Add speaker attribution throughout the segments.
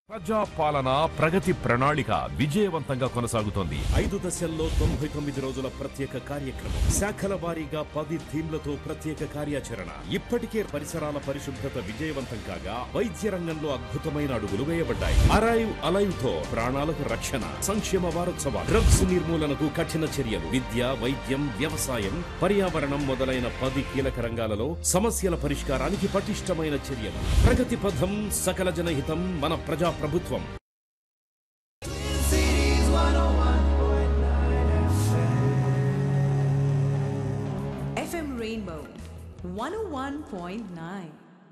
Speaker 1: ప్రజా పాలన ప్రగతి ప్రణాళిక విజయవంతంగా కొనసాగుతోంది
Speaker 2: ఐదు దశల్లో తొంభై తొమ్మిది రోజుల ప్రత్యేక కార్యక్రమం శాఖల వారీగా పది థీమ్లతో ప్రత్యేక కార్యాచరణ ఇప్పటికే పరిసరాల పరిశుభ్రత విజయవంతం కాగా వైద్య రంగంలో అద్భుతమైన అడుగులు వేయబడ్డాయి అరైవ్ అలైవ్ తో ప్రాణాలకు రక్షణ సంక్షేమ వారోత్సవాలు డ్రగ్స్ నిర్మూలనకు కఠిన చర్యలు విద్య వైద్యం వ్యవసాయం పర్యావరణం మొదలైన పది కీలక రంగాలలో సమస్యల పరిష్కారానికి పటిష్టమైన చర్యలు ప్రగతి పథం సకల జనహితం మన ప్రజా ప్రభుత్వం
Speaker 3: FM Rainbow 101.9.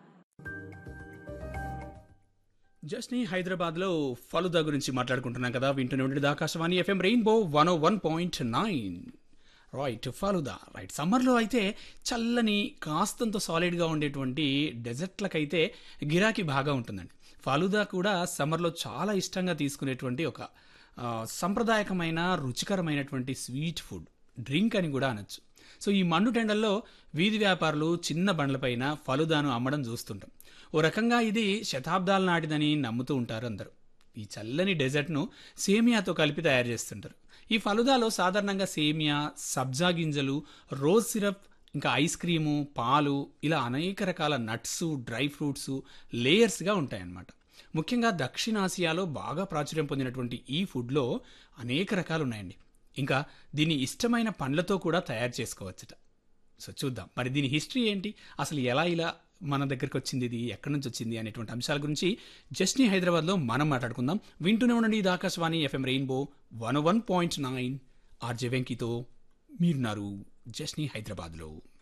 Speaker 4: జస్ట్ని హైదరాబాద్లో ఫలుదా గురించి మాట్లాడుకుంటున్నాం కదా వింటూనే ఉండేది Akashvani FM rainbow one O one point nine right falooda right సమ్మర్లో అయితే చల్లని కాస్తంత సాలిడ్గా ఉండేటువంటి డెజర్ట్లకైతే గిరాకీ బాగా ఉంటుందండి ఫలుదా కూడా సమ్మర్లో చాలా ఇష్టంగా తీసుకునేటువంటి ఒక ఆ, సంప్రదాయకమైన రుచికరమైనటువంటి స్వీట్ ఫుడ్ డ్రింక్ అని కూడా అనొచ్చు సో ఈ మండు టెండల్లో వీధి వ్యాపారులు చిన్న బండ్లపైన ఫలుదాను అమ్మడం చూస్తుంటాం ఓ రకంగా ఇది శతాబ్దాల నాటిదని నమ్ముతూ ఉంటారు అందరూ ఈ చల్లని డెజర్ట్ను సేమియాతో కలిపి తయారు చేస్తుంటారు ఈ ఫలుదాలో సాధారణంగా సేమియా సబ్జా గింజలు రోజ్ సిరప్ ఇంకా ఐస్ క్రీము పాలు ఇలా అనేక రకాల నట్స్ డ్రై ఫ్రూట్స్ లేయర్స్గా ఉంటాయన్నమాట ముఖ్యంగా దక్షిణాసియాలో బాగా ప్రాచుర్యం పొందినటువంటి ఈ ఫుడ్లో అనేక రకాలు ఉన్నాయండి ఇంకా దీన్ని ఇష్టమైన పండ్లతో కూడా తయారు చేసుకోవచ్చట సో చూద్దాం మరి దీని హిస్టరీ ఏంటి అసలు ఎలా ఇలా మన దగ్గరికి వచ్చింది ఇది ఎక్కడి నుంచి వచ్చింది అనేటువంటి అంశాల గురించి జస్ట్ని హైదరాబాద్లో మనం మాట్లాడుకుందాం వింటూనే ఉండండి ఇది Akashvani FM rainbow one one point nine RJ వెంకీతో మీరున్నారు జస్ని హైదరాబాద్లో